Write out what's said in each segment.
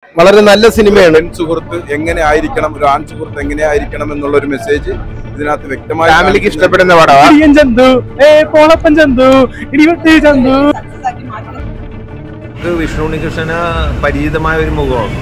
വളരെ നല്ല സിനിമയാണ് പെൺ സുഹൃത്ത് എങ്ങനെ ആയിരിക്കണം ഒരു ആൺ സുഹൃത്ത് എങ്ങനെ ആയിരിക്കണം എന്നുള്ള ഒരു മെസ്സേജ് ഇതിനകത്ത് വ്യക്തമായി ഫാമിലിക്ക് കാണിക്കുന്നുണ്ട്. ഇഷ്ടപ്പെടുന്ന പടമാ ഇടിയൻ ചന്തു ഏ പോളപ്പൻ ചന്തു ഇടിവെട്ടി ചന്തു സക്സസ് ആക്കി മാറ്റണം ഇത് വിഷ്ണു ഉണ്ണികൃഷ്ണന് പരിചിതമായ ഒരു മുഖമാണ്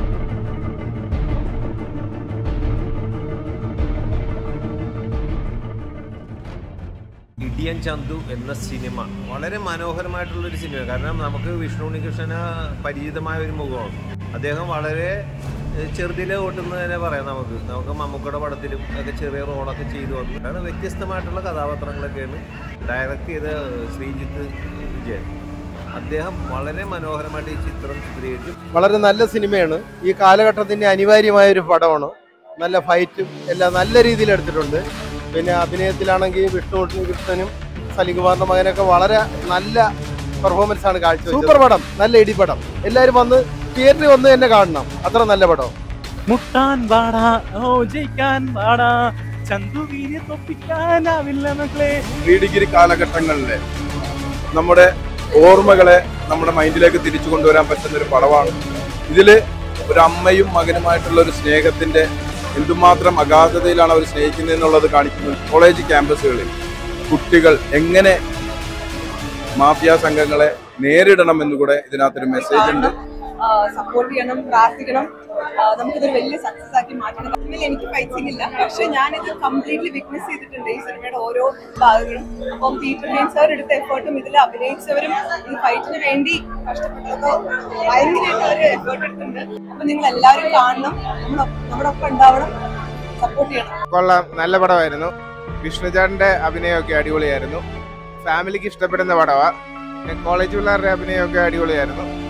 ഇടിയൻ ചന്തു എന്ന സിനിമ വളരെ മനോഹരമായിട്ടുള്ള ഒരു സിനിമ കാരണം നമുക്ക് വിഷ്ണു ഉണ്ണികൃഷ്ണന് പരിചിതമായ ഒരു മുഖമാണ് അദ്ദേഹം വളരെ ഏഹ്, ചെറുതിലെ തൊട്ടെന്ന് തന്നെ പറയാം നമുക്ക് നമുക്ക് മമ്മൂക്കയുടെ പടത്തിലും ഒക്കെ ചെറിയ റോളൊക്കെ ചെയ്തു വന്നു കാരണം വ്യത്യസ്തമായിട്ടുള്ള കഥാപാത്രങ്ങളൊക്കെയാണ് ഡയറക്റ്റ് ചെയ്ത ശ്രീജിത്ത് വിജയൻ അദ്ദേഹം വളരെ മനോഹരമായിട്ട് ഈ ചിത്രം ചിത്രീകരിച്ചു വളരെ നല്ല സിനിമയാണ് ഈ കാലഘട്ടത്തിന്റെ അനിവാര്യമായ ഒരു പടമാണ് നല്ല ഫൈറ്റും എല്ലാം നല്ല രീതിയിൽ എടുത്തിട്ടുണ്ട് പിന്നെ അഭിനയത്തിലാണെങ്കിൽ വിഷ്ണു കൃഷ്ണനും സലികുമാറിന്റെ മകനൊക്കെ വളരെ നല്ല പെർഫോമൻസ് ആണ് കാഴ്ച സൂപ്പർ പടം നല്ല ഇടിപടം എല്ലാവരും വന്ന് തിയേറ്ററിൽ വന്ന് തന്നെ കാണണം അത്ര നല്ല പടം മുട്ടാൻ വാടാ ഓ ജയിക്കാൻ വാടാ ചന്തുവിനെ തൊപ്പിക്കാനാവില്ല മക്കളെ പ്രീ ഡിഗ്രി കാലഘട്ടങ്ങളിലെ നമ്മുടെ ഓർമ്മകളെ നമ്മുടെ മൈൻഡിലേക്ക് തിരിച്ചു കൊണ്ടുവരാൻ പറ്റുന്ന ഒരു പടമാണ് ഇതില് ഒരു അമ്മയും മകനുമായിട്ടുള്ള ഒരു സ്നേഹത്തിന്റെ എന്തുമാത്രം അഗാധതയിലാണ് അവർ സ്നേഹിക്കുന്നത് എന്നുള്ളത് കാണിക്കുന്നത് കോളേജ് ക്യാമ്പസുകളിൽ കുട്ടികൾ എങ്ങനെ മാഫിയ സംഘങ്ങളെ നേരിടണം എന്നുകൂടെ ഇതിനകത്തൊരു മെസ്സേജ് ഉണ്ട് സപ്പോർട്ട് ചെയ്യണം പ്രാർത്ഥിക്കണം ആ, നമുക്കിതൊരു വലിയ സക്സസ് ആക്കി മാറ്റണം ഇതിൽ എനിക്ക് ഫൈറ്റിംഗ് ഇല്ല പക്ഷെ ഞാനിത് കംപ്ലീറ്റ്ലി വിറ്റ്നസ് ചെയ്തിട്ടുണ്ട് ഈ സിനിമയുടെ ഓരോ ഭാഗങ്ങളും അപ്പം പീറ്റർ ജെയിൻ സാർ എടുത്ത എഫേർട്ടും ഇതിൽ അഭിനയിച്ചവരും ഈ ഫൈറ്റിന് വേണ്ടി കഷ്ടപ്പെട്ടതൊക്കെ ഭയങ്കരമായിട്ട് അവർ എഫേർട്ട് എടുത്തിട്ടുണ്ട് അപ്പൊ നിങ്ങൾ എല്ലാവരും കാണണം നമ്മൾ നമ്മുടെ ഒപ്പം ഉണ്ടാവണം സപ്പോർട്ട് ചെയ്യണം കൊള്ളാം നല്ല പടമായിരുന്നു വിഷ്ണുചാടിന്റെ അഭിനയമൊക്കെ അടിപൊളിയായിരുന്നു ഫാമിലിക്ക് ഇഷ്ടപ്പെടുന്ന പടവാ പിന്നെ കോളേജ് പിള്ളേരുടെ അഭിനയമൊക്കെ അടിപൊളിയായിരുന്നു